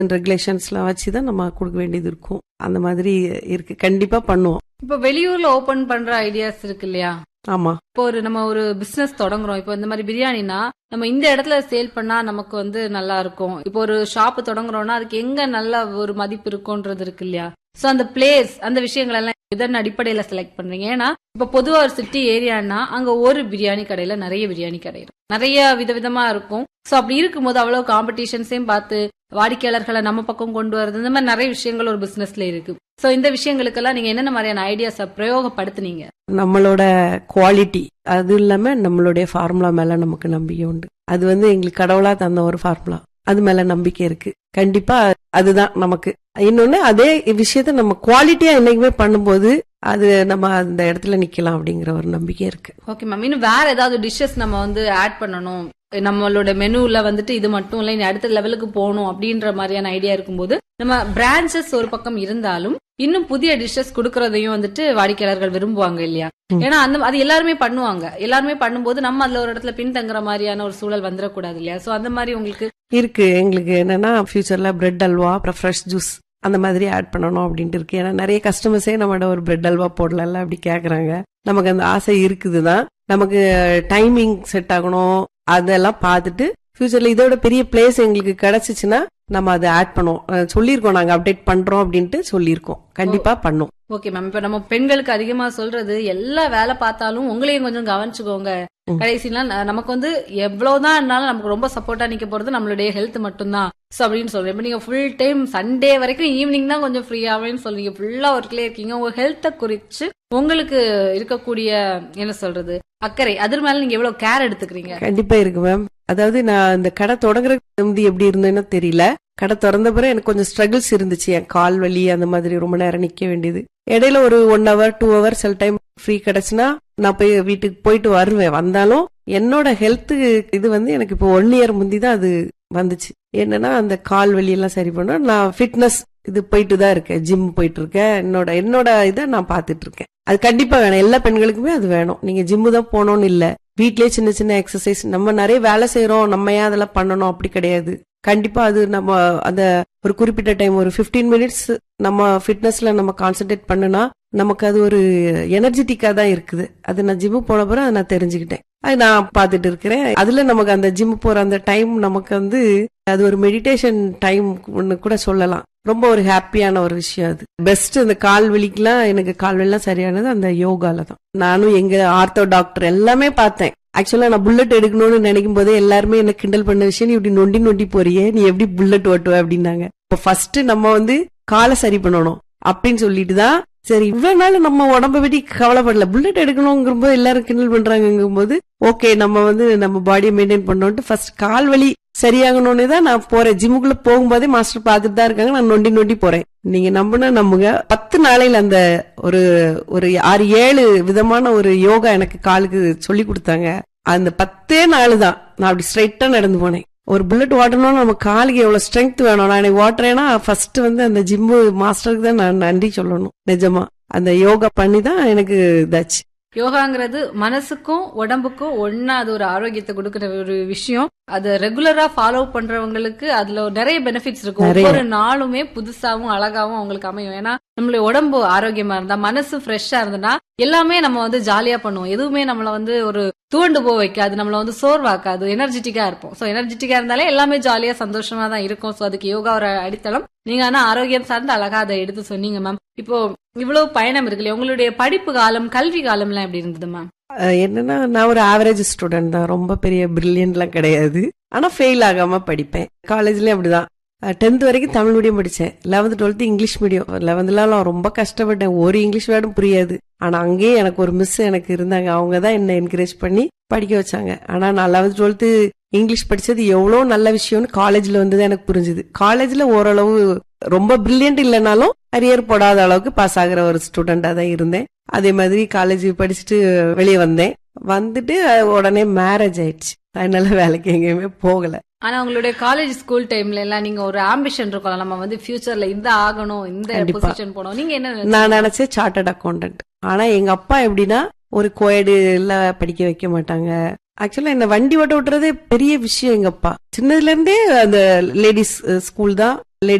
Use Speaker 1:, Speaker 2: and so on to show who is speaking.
Speaker 1: ரெகுலேஷன்ஸ்லாம் வச்சுதான் நம்ம கொடுக்க வேண்டியது இருக்கும் அந்த மாதிரி இருக்கு கண்டிப்பா பண்ணுவோம்
Speaker 2: இப்ப வெளியூர்ல ஓபன் பண்ற ஐடியாஸ் இருக்கு இல்லையா
Speaker 1: ஆமா
Speaker 2: இப்போ ஒரு நம்ம ஒரு பிசினஸ் தொடங்குறோம் இப்போ இந்த மாதிரி பிரியாணினா நம்ம இந்த இடத்துல சேல் பண்ணா நமக்கு வந்து நல்லா இருக்கும் இப்போ ஒரு ஷாப் தொடங்குறோம்னா அதுக்கு எங்க நல்ல ஒரு மதிப்பு இருக்கும்ன்றது இருக்கு இல்லையா சோ அந்த பிளேஸ் அந்த விஷயங்கள் எல்லாம் இதன் அடிப்படையில செலக்ட் பண்றீங்க ஏன்னா இப்ப பொதுவா ஒரு சிட்டி ஏரியானா அங்க ஒரு பிரியாணி கடையில நிறைய பிரியாணி கடை இருக்கும் நிறைய விதவிதமா இருக்கும் சோ அப்படி இருக்கும்போது அவ்வளவு காம்படிஷன்ஸையும் பார்த்து வாடிக்கையாளர்களை நம்ம பக்கம் கொண்டு வரது இந்த மாதிரி நிறைய விஷயங்கள் ஒரு பிசினஸ்ல இருக்கு சோ இந்த விஷயங்களுக்கெல்லாம் நீங்க என்னென்ன மாதிரியான ஐடியாஸ பிரயோகப்படுத்துனீங்க
Speaker 1: நம்மளோட குவாலிட்டி அது இல்லாம நம்மளுடைய ஃபார்முலா மேல நமக்கு நம்பிக்கை உண்டு அது வந்து எங்களுக்கு கடவுளா தந்த ஒரு ஃபார்முலா அது மேல நம்பிக்கை இருக்கு கண்டிப்பா அதுதான் நமக்கு இன்னொன்னு அதே விஷயத்த நம்ம குவாலிட்டியா என்னைக்குமே பண்ணும்போது அது நம்ம அந்த இடத்துல நிக்கலாம் அப்படிங்கிற ஒரு நம்பிக்கை இருக்கு
Speaker 2: ஓகே மேம் இன்னும் வேற ஏதாவது டிஷ்ஷஸ் நம்ம வந்து ஆட் பண்ணணும் நம்மளோட மெனுல வந்துட்டு இது மட்டும் இல்ல இனி அடுத்த லெவலுக்கு போகணும் அப்படின்ற மாதிரியான ஐடியா இருக்கும்போது நம்ம பிரான்ச்சஸ் ஒரு பக்கம் இருந்தாலும் இன்னும் புதிய டிஷ்ஷஸ் கொடுக்கறதையும் வந்துட்டு வாடிக்கையாளர்கள் விரும்புவாங்க இல்லையா
Speaker 1: ம்.
Speaker 2: ஏன்னா அந்த அது எல்லாருமே பண்ணுவாங்க எல்லாருமே பண்ணும்போது நம்ம அதுல ஒரு இடத்துல பின்தங்குற மாதிரியான ஒரு சூழல் வந்துடக்கூடாது இல்லையா சோ அந்த மாதிரி உங்களுக்கு
Speaker 1: இருக்கு எங்களுக்கு என்னன்னா ஃபியூச்சர்ல பிரெட் அல்வா அப்புறம் ஃப்ரெஷ் ஜூஸ் அந்த மாதிரி ஆட் பண்ணணும் அப்படின்ட்டு இருக்கு ஏன்னா நிறைய கஸ்டமர்ஸே நம்மளோட ஒரு பிரெட் அல்வா போடல அப்படி கேக்குறாங்க நமக்கு அந்த ஆசை இருக்குதுதான் நமக்கு டைமிங் செட் ஆகணும் அதெல்லாம் பார்த்துட்டு ஃபியூச்சர்ல இதோட பெரிய பிளேஸ் எங்களுக்கு கிடைச்சிச்சுன்னா நம்ம அதை ஆட் பண்ணுவோம் அஹ் சொல்லியிருக்கோம் நாங்க அப்டேட் பண்றோம் அப்படின்ட்டு சொல்லியிருக்கோம் கண்டிப்பா பண்ணும்
Speaker 2: ஓகே மேம் இப்ப நம்ம பெண்களுக்கு அதிகமா சொல்றது எல்லா வேலை பார்த்தாலும் உங்களையும் கொஞ்சம் கவனிச்சுக்கோங்க
Speaker 1: ம்.
Speaker 2: கடைசிலாம் ந- நமக்கு வந்து எவ்வளவுதான் இருந்தாலும் நமக்கு ரொம்ப சப்போர்ட்டா நிக்க போறது நம்மளுடைய ஹெல்த் மட்டும்தான் சோ அப்படின்னு சொல்றேன் இப்ப நீங்க ஃபுல் டைம் சண்டே வரைக்கும் ஈவினிங் தான் கொஞ்சம் ஃப்ரீ ஆவேன்னு சொல்றீங்க ஃபுல்லா ஒர்க்லயே இருக்கீங்க உங்க ஹெல்த்தை குறிச்சு உங்களுக்கு இருக்கக்கூடிய என்ன சொல்றது அக்கறை அது மேல நீங்க எவ்வளவு கேர் எடுத்துக்கிறீங்க
Speaker 1: கண்டிப்பா இருக்கு மேம் அதாவது நான் இந்த கடை தொடங்குறதுக்கு முந்தி எப்படி இருந்தேன்னு தெரியல கடை திறந்த பிறகு எனக்கு கொஞ்சம் ஸ்ட்ரகிள்ஸ் இருந்துச்சு என் கால் வலி அந்த மாதிரி ரொம்ப நேரம் நிக்க வேண்டியது இடையில ஒரு ஒன் ஹவர் டூ ஹவர் சில டைம் ஃப்ரீ கிடைச்சுன்னா நான் போய் வீட்டுக்கு போயிட்டு வருவேன் வந்தாலும் என்னோட ஹெல்த் இது வந்து எனக்கு இப்போ ஒன் இயர் முந்தி தான் அது வந்துச்சு என்னன்னா அந்த கால் வலி எல்லாம் சரி பண்ண நான் ஃபிட்னஸ் இது போயிட்டு தான் இருக்கேன் ஜிம் போயிட்டு இருக்கேன் என்னோட என்னோட இதை நான் பார்த்துட்டு இருக்கேன் அது கண்டிப்பா வேணும் எல்லா பெண்களுக்குமே அது வேணும் நீங்க ஜிம்மு தான் போகணும்னு இல்ல வீட்லயே சின்ன சின்ன எக்ஸசைஸ் நம்ம நிறைய வேலை செய்யறோம் நம்ம ஏன் அதெல்லாம் பண்ணணும் அப்படி கிடையாது கண்டிப்பா அது நம்ம அந்த ஒரு குறிப்பிட்ட டைம் ஒரு 15 மினிட்ஸ் நம்ம ஃபிட்னஸ்ல நம்ம கான்சென்ட்ரேட் பண்ணுனா நமக்கு அது ஒரு எனர்ஜெட்டிக்கா தான் இருக்குது அது நான் ஜிம்மு போன பிறகு அதை நான் தெரிஞ்சுக்கிட்டேன் அது நான் பார்த்துட்டு இருக்கிறேன் அதுல நமக்கு அந்த ஜிம் போற அந்த டைம் நமக்கு வந்து அது ஒரு மெடிடேஷன் டைம் கூட சொல்லலாம் ரொம்ப ஒரு ஹாப்பியான ஒரு விஷயம் அது பெஸ்ட் இந்த கால் வலிக்கெல்லாம் எனக்கு கால் வலிலாம் சரியானது அந்த யோகால தான் நானும் எங்க ஆர்த்தோ டாக்டர் எல்லாமே பார்த்தேன் ஆக்சுவலா நான் புல்லட் எடுக்கணும்னு நினைக்கும் போதே எல்லாருமே என்ன கிண்டல் பண்ண விஷயம் நீ இப்படி நொண்டி நொண்டி போறியே நீ எப்படி புல்லட் ஓட்டுவ அப்படின்னாங்க இப்போ ஃபர்ஸ்ட் நம்ம வந்து காலை சரி பண்ணணும் அப்படின்னு சொல்லிட்டு தான் சரி இவ்வளவு நாள் நம்ம உடம்ப பத்தி கவலைப்படல புல்லட் எடுக்கணுங்கிற போது எல்லாரும் கிண்டல் பண்றாங்கும் போது ஓகே நம்ம வந்து நம்ம பாடியை மெயின்டைன் பண்ணோம்ட்டு ஃபர்ஸ்ட் கால் வலி சரியாகணும்னு தான் நான் போறேன் ஜிம்முக்குள்ள போகும்போதே மாஸ்டர் பார்த்துட்டு தான் இருக்காங்க நான் நொண்டி நொண்டி போறேன் நீங்க நம்புனா நம்புங்க பத்து நாளையில அந்த ஒரு ஒரு ஆறு ஏழு விதமான ஒரு யோகா எனக்கு காலுக்கு சொல்லி கொடுத்தாங்க அந்த பத்தே நாள் தான் நான் அப்படி ஸ்ட்ரைட்டா நடந்து போனேன் ஒரு புல்லட் ஓட்டணும்னா நம்ம காலுக்கு எவ்வளவு ஸ்ட்ரென்த் வேணும் நான் எனக்கு ஓட்டுறேன்னா ஃபர்ஸ்ட் வந்து அந்த ஜிம்மு மாஸ்டருக்கு தான் நான் நன்றி சொல்லணும் நிஜமா அந்த யோகா பண்ணி தான் எனக்கு இதாச்சு
Speaker 2: யோகாங்கிறது மனசுக்கும் உடம்புக்கும் ஒன்னா அது ஒரு ஆரோக்கியத்தை கொடுக்கிற ஒரு விஷயம் அது ரெகுலரா ஃபாலோ பண்றவங்களுக்கு அதுல நிறைய பெனிஃபிட்ஸ் இருக்கும்
Speaker 1: நிறைய.
Speaker 2: ஒவ்வொரு நாளுமே புதுசாவும் அழகாவும் அவங்களுக்கு அமையும் ஏன்னா நம்மளுடைய உடம்பு ஆரோக்கியமா இருந்தா மனசு ஃப்ரெஷ்ஷா இருந்ததுன்னா எல்லாமே நம்ம வந்து ஜாலியா பண்ணுவோம் எதுவுமே நம்மள வந்து ஒரு தூண்டு போக வைக்காது நம்மள வந்து சோர்வாக்காது எனர்ஜெட்டிக்கா இருப்போம் சோ எனர்ஜெட்டிக்கா இருந்தாலே எல்லாமே ஜாலியா சந்தோஷமா தான் இருக்கும் சோ அதுக்கு யோகா ஒரு அடித்தளம் நீங்க ஆனா ஆரோக்கியம் சார்ந்து அழகா அதை எடுத்து சொன்னீங்க மேம் இப்போ இவ்வளவு பயணம் இருக்கு இல்லையா உங்களுடைய படிப்பு காலம் கல்வி காலம் எல்லாம் எப்படி இருந்தது மேம்
Speaker 1: அஹ் என்னன்னா நான் ஒரு ஆவரேஜ் ஸ்டூடெண்ட் தான் ரொம்ப பெரிய பிரில்லியன்ட்லாம் கிடையாது ஆனா ஃபெயில் ஆகாம படிப்பேன் காலேஜ்லயும் அப்படிதான் டென்த் வரைக்கும் தமிழ் மீடியம் படிச்சேன் லெவன்த் டுவெல்த் இங்கிலீஷ் மீடியம் லெவன்த்லாம் ரொம்ப கஷ்டப்பட்டேன் ஒரு இங்கிலீஷ் வேர்டும் புரியாது ஆனா அங்கேயே எனக்கு ஒரு மிஸ் எனக்கு இருந்தாங்க அவங்க தான் என்ன என்கரேஜ் பண்ணி படிக்க வச்சாங்க ஆனா நான் லெவன்த் டுவெல்த் இங்கிலீஷ் படிச்சது எவ்வளவு நல்ல விஷயம்னு காலேஜ்ல வந்து தான் எனக்கு புரிஞ்சுது காலேஜ்ல ஓரளவு ரொம்ப பிரில்லியன்ட் இல்லைனாலும் அரியர் போடாத அளவுக்கு பாஸ் ஆகுற ஒரு ஸ்டூடெண்டா தான் இருந்தேன் அதே மாதிரி காலேஜ் படிச்சுட்டு வெளியே வந்தேன் வந்துட்டு அஹ், உடனே மேரேஜ் ஆயிடுச்சு அதனால வேலைக்கு எங்கேயுமே போகல
Speaker 2: ஆனா உங்களுடைய காலேஜ் ஸ்கூல் டைம்ல எல்லாம் நீங்க ஒரு ஆம்பிஷன் இருக்கும் நம்ம வந்து ஃபியூச்சர்ல இந்த ஆகணும் இந்த
Speaker 1: கண்டிப்பா.
Speaker 2: பொசிஷன் போகணும் நீங்க என்ன நினைச்சீங்க?
Speaker 1: நான் நினைச்சேன் சார்ட்டர்ட் அக்கௌண்டன்ட் ஆனா எங்க அப்பா எப்படின்னா ஒரு கோயடு எல்லாம் படிக்க வைக்க மாட்டாங்க ஆக்சுவலா என்ன வண்டி ஓட்ட விட்டுறதே பெரிய விஷயம் எங்கப்பா சின்னதுல இருந்தே அந்த லேடிஸ் ஸ்கூல் தான்